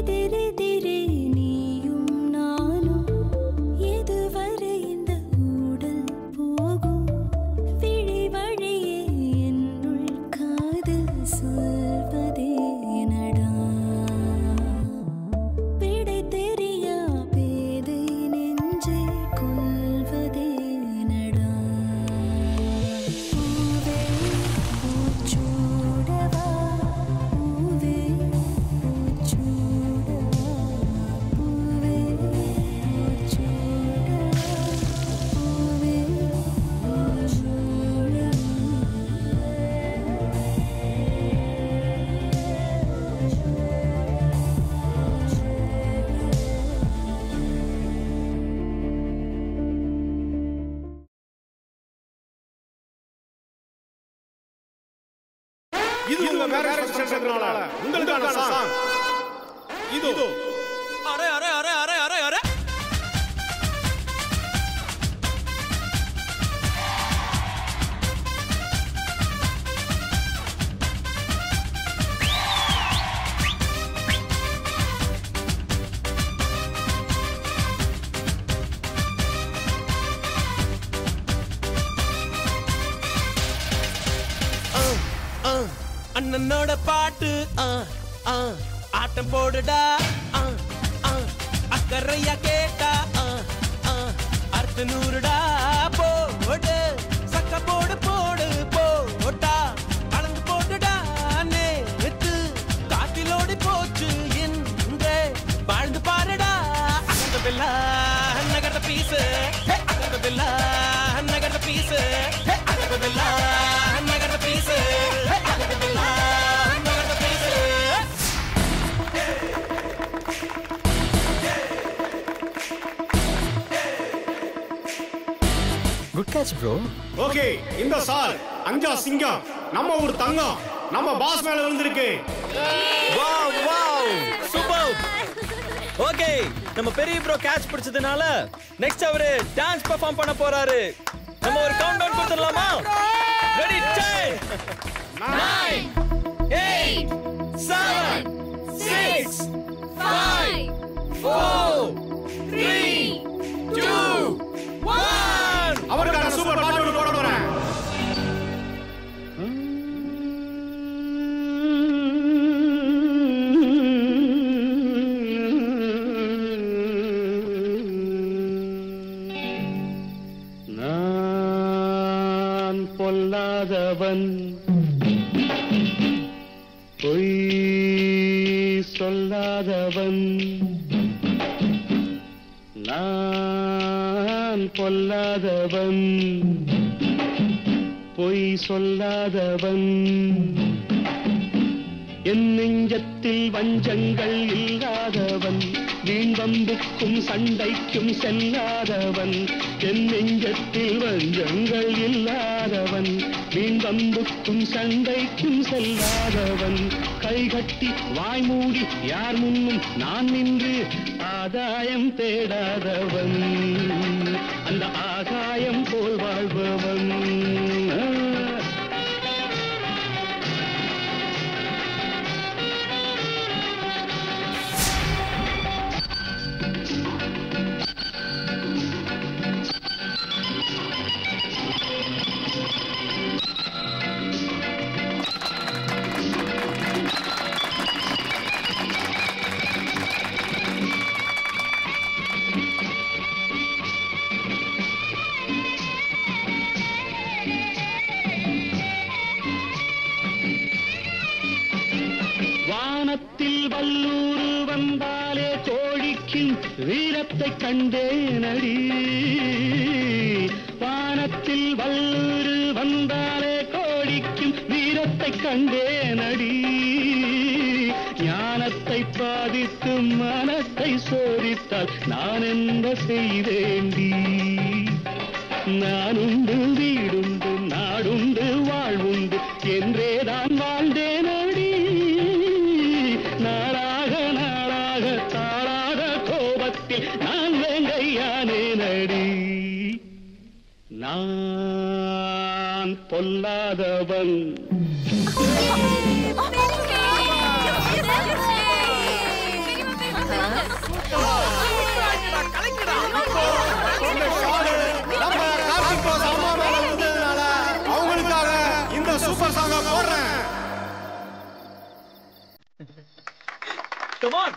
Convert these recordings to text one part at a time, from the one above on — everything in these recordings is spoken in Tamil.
எதிரெதிரே நீயும் நானும் எதுவரை இந்த ஊடல் போகும் விழி வழியே என்னுள் காதல் சொல்வதே நடா விடை தெரியா பேதை நெஞ்சை கொள்வதே நடா பூவே பூச்சூடவா பூவே பூச்சூடவா பூவே பூச்சூடவா பூவே இது உங்க மேரேஜ் ஃபங்க்ஷன்றதுனால உங்களுக்கான சாங் இது அரே அரே அரே அரே அரே அரே அண்ணனோட பாட்டு ஆ, ஆ, ஆட்டம் போடுடா ஆ, ஆ, அக்கறையா கேட்டா ஆ, ஆ, அர்த்த நூறுடா போடு சக்க போடு போடு போட்டா கலந்து போட்டுடா நேத்து காட்டிலோடி போச்சு இன்றே வாழ்ந்து பாருடா அகந்ததில்லா நகர்ந்த பீசு அகந்ததில்லா நகர்ந்த பீசு அகந்ததில்லா நகர்ந்த பீசு அகந்ததில்லா நகர்ந்த piece good catch bro okay இந்த சால் அஞ்சா சிங்கம் நம்ம ஊர் தங்கம் நம்ம பாஸ் மேல விழுந்திருக்கு வாவ் வாவ் சூப்பர் ஓகே நம்ம பெரிய ப்ரோ கேட்ச் பிடிச்சதுனால நெக்ஸ்ட் அவரு டான்ஸ் பெர்ஃபார்ம் பண்ண போறாரு நம்ம ஒரு கவுண்ட் டவுன் கொடுத்துடலாமா ரெடி 10 9 8 7 6 5 4 3 2 1 அவருக்கான சூப்பர் பாட்டு ஒன்று போட போறேன் நான் பொல்லாதவன் பொய் சொல்லாதவன் நான் பொல்லாதவன் பொய் சொல்லாதவன் என் நெஞ்சத்தில் வஞ்சங்கள் இல்லாதவன் வீண்வம்புக்கும் சண்டைக்கும் செல்லாதவன் என் நெஞ்சத்தில் வஞ்சங்கள் இல்லாதவன் வீண்வம்புக்கும் சண்டைக்கும் செல்லாதவன் கைகட்டி வாய் மூடி யார் முன்னும் நான் நின்று ஆதாயம் தேடாதவன் அந்த ஆகாயம் போல் வாழ்பவன் ஆ. வானத்தில் வல்லூர் வந்தாலே தோழிக்கும் வீரத்தை கண்டேனடி வானத்தில் வல்லூர் வந்தாலே கோழிக்கும் வீரத்தை கண்டேனடி ஞானத்தை பாதித்து மனத்தை சோதித்தால் நான் என்ன செய்தேண்டி நானுண்டு வீடுண்டு நாடுண்டு வாழ்வுண்டு என்றேதான் வாழ்ந்தேனடி நாளாக நாளாக தாளாக கோபத்தில் நான் வேங்கையானேனடி நான் பொல்லாதவன் கம் ஆன்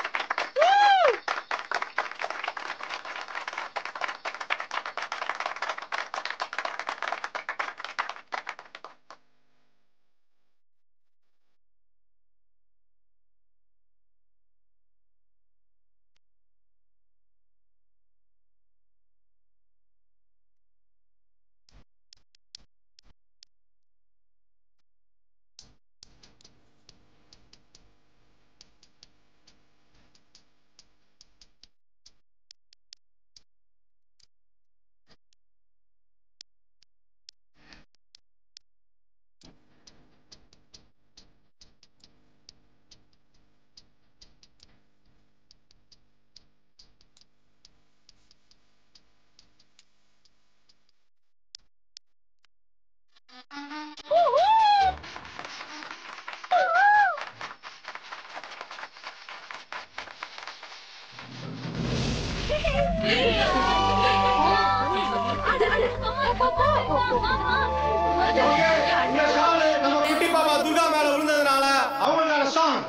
இந்த ஷாலு நம்ம குட்டி பாப்பா துர்கா மேல விழுந்ததுனால அவங்களுக்கான சாங்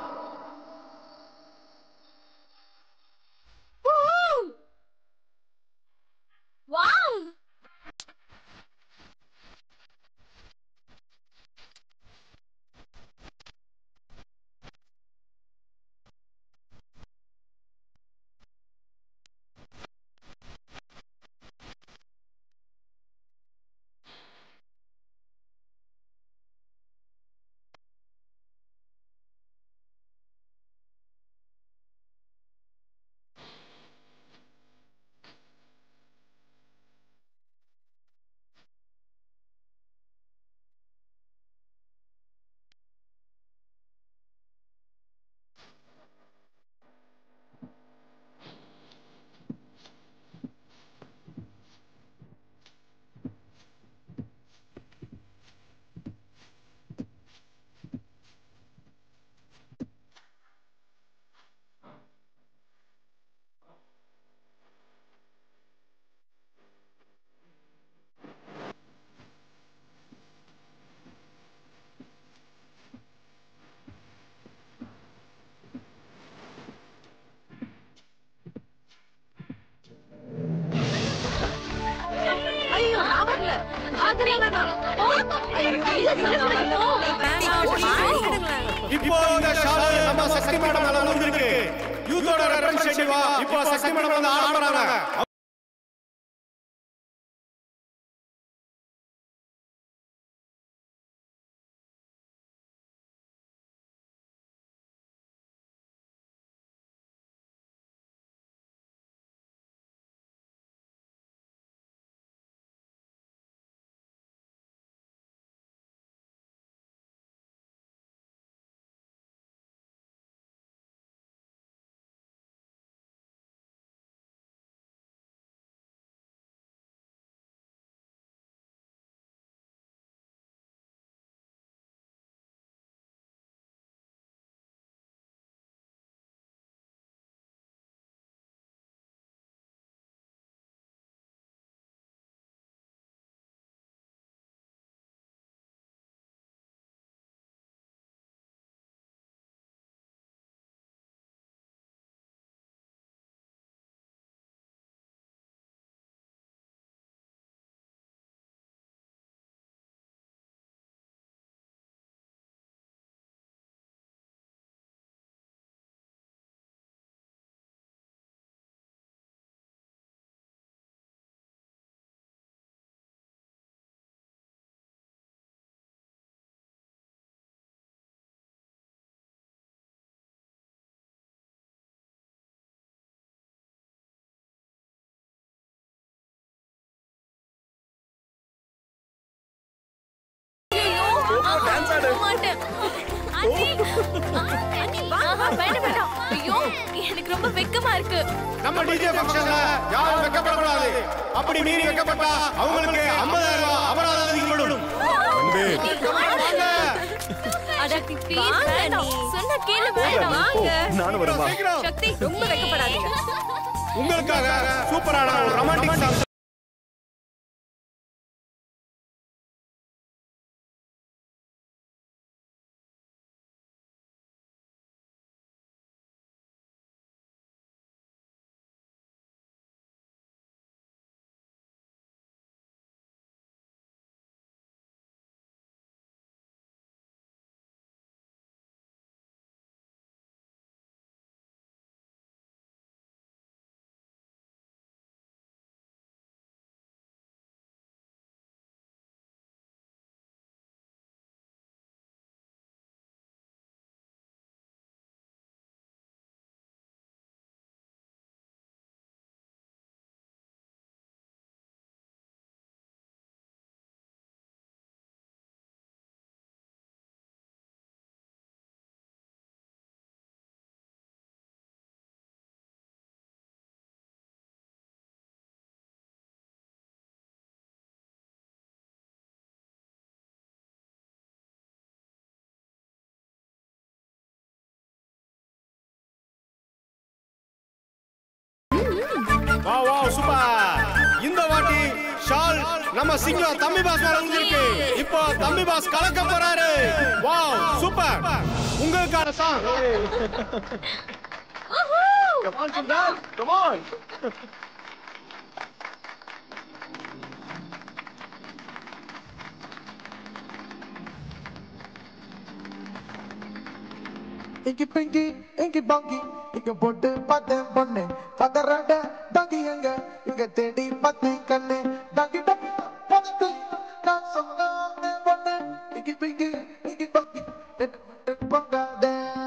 இப்போ இந்த ஷாலு நம்ம சக்தி மேடம் மேல விழுந்திருக்கு யூத்தோட ரெப்ரசன்டேட்டிவா இப்போ சக்தி மேடம் வந்து ஆட போறாங்க எனக்கு ரொம்ப வெக்கமா இருக்கு நம்ம டிஜே ஃபங்க்ஷன்ல யாரும் வெக்கப்படக்கூடாது அப்படி மீறி வெக்கப்பட்டா அவங்களுக்கு 50000 ரூபாய் அபராதம் விதிக்கப்படும் அடக்கி ப்ளீஸ் வேண்டாம் சொன்ன கேளு வேண்டாம் வாங்க நானும் வரமா சீக்கிரம் சக்தி ரொம்ப வெக்கப்படாதீங்க உங்களுக்காக சூப்பரான ஒரு ரொமான்டிக் சாங் வா வா சூப்பர் இந்த வாட்டி ஷால் நம்ம சிங்கம் தம்பி பாஸ் மேல விழுந்திருக்கு இப்போ தம்பி பாஸ் கலக்க போறாரு வா சூப்பர் உங்களுக்கான song Come on, Simran. Come on. இங்கி பிங்கி இங்கி பாங்கி இங்க போட்டு பார்த்தேன் பொண்ணு பதறாட டாங்கி எங்க இங்க தேடி பார்த்தேன் கண்ணு டாங்கி டாங்கி பதத்து நான் சொன்ன பொண்ணு இங்கி பிங்கி இங்கி பாங்கி ரெண்டு மட்டும் பொங்காத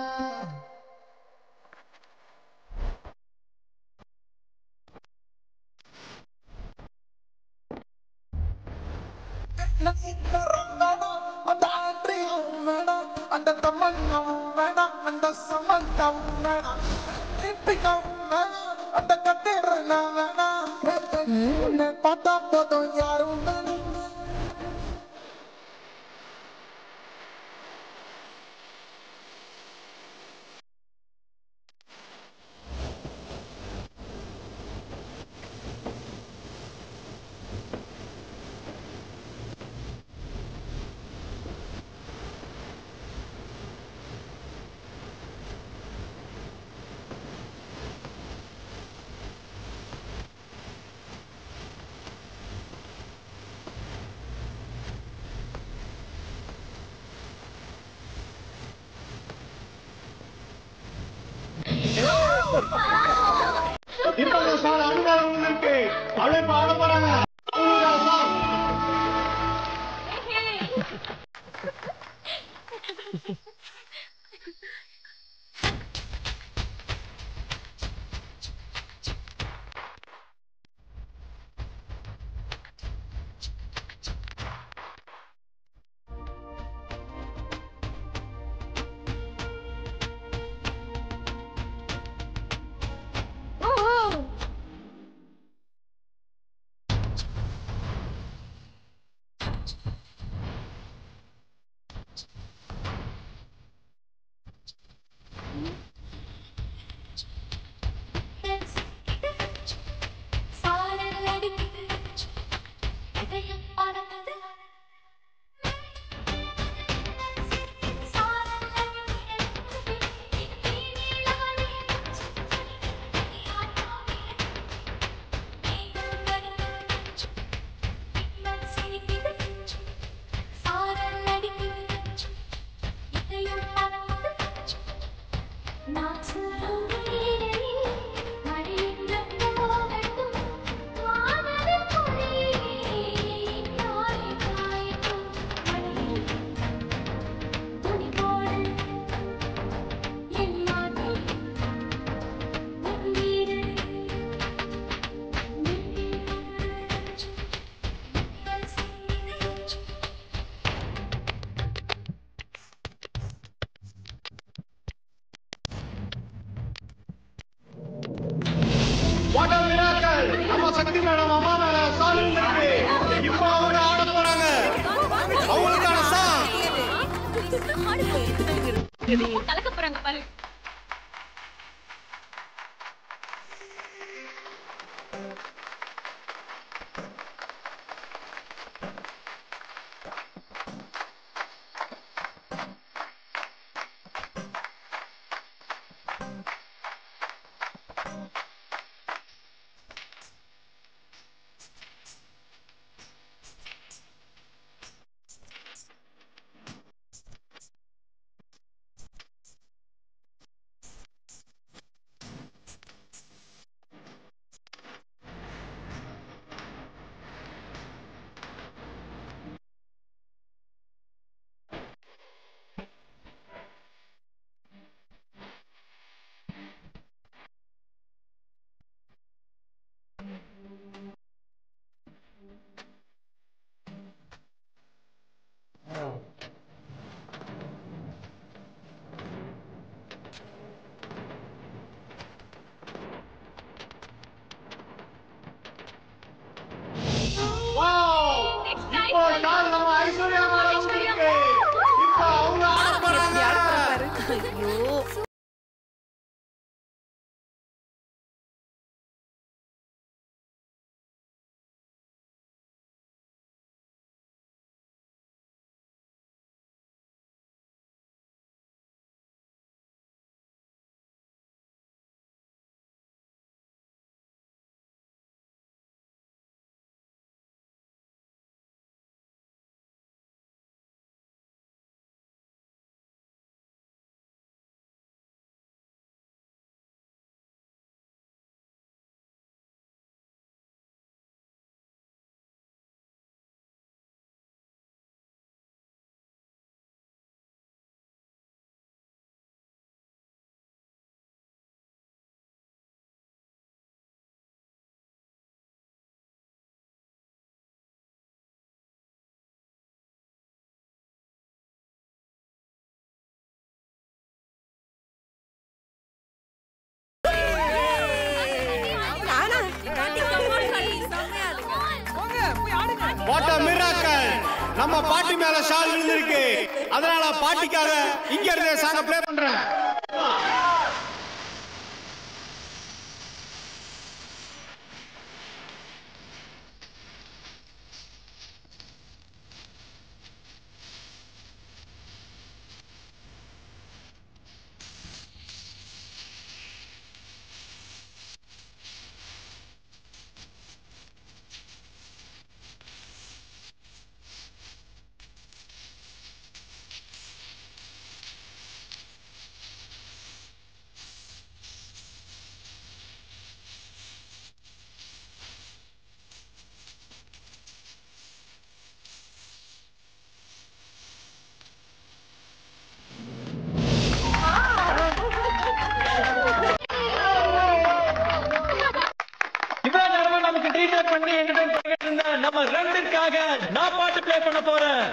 அந்த ஆற்றியும் வேணாம் அந்த தமன்னும் வேணாம் அந்த சமந்தம் வேணாம் தீபிகம் வேணாம் அந்த கட்டிரனா வேணாம் உன்னை பார்த்தா போதும் யாரும் வேணாம் இப்போ இந்த சாங் அனுபவம் விழுந்திருக்கு அவளே பாட போறாங்க உங்களுக்கான song. What a miracle! நம்ம சக்தி மேடம் அம்மா மேல சால் விழுந்திருக்கு இப்போ அவங்க ஆட போறாங்க அவங்களுக்கான சாங் கலக்க போறாங்க பாரு பாட்டி மேல ஷால் விழுந்திருக்கு அதனால பாட்டிக்காக இங்க இருந்தே சாங்க ப்ளே பண்றேன் இவ்வளவு நேரமா நமக்கு ட்ரீட் பண்ணி என்டர்டைன் பண்ணிட்டு இருந்த நம்ம ரெண்டுக்காக நான் பாட்டு ப்ளே பண்ண போறேன்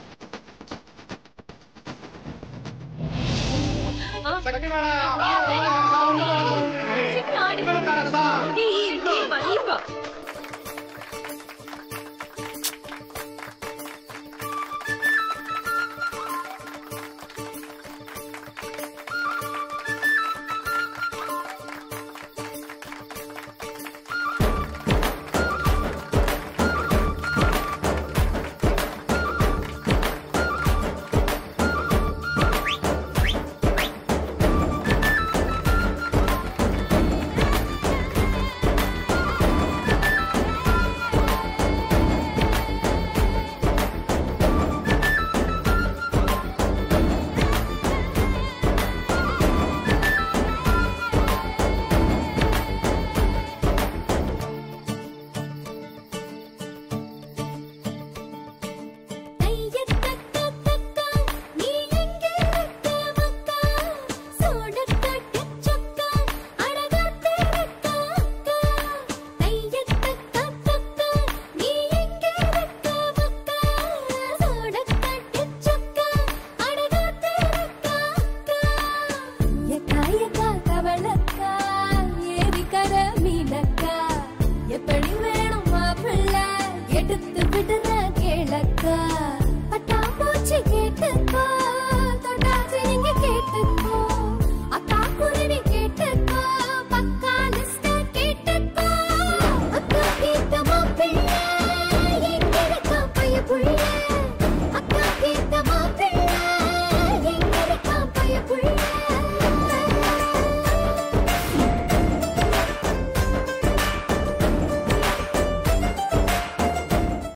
சக்தி மேடம்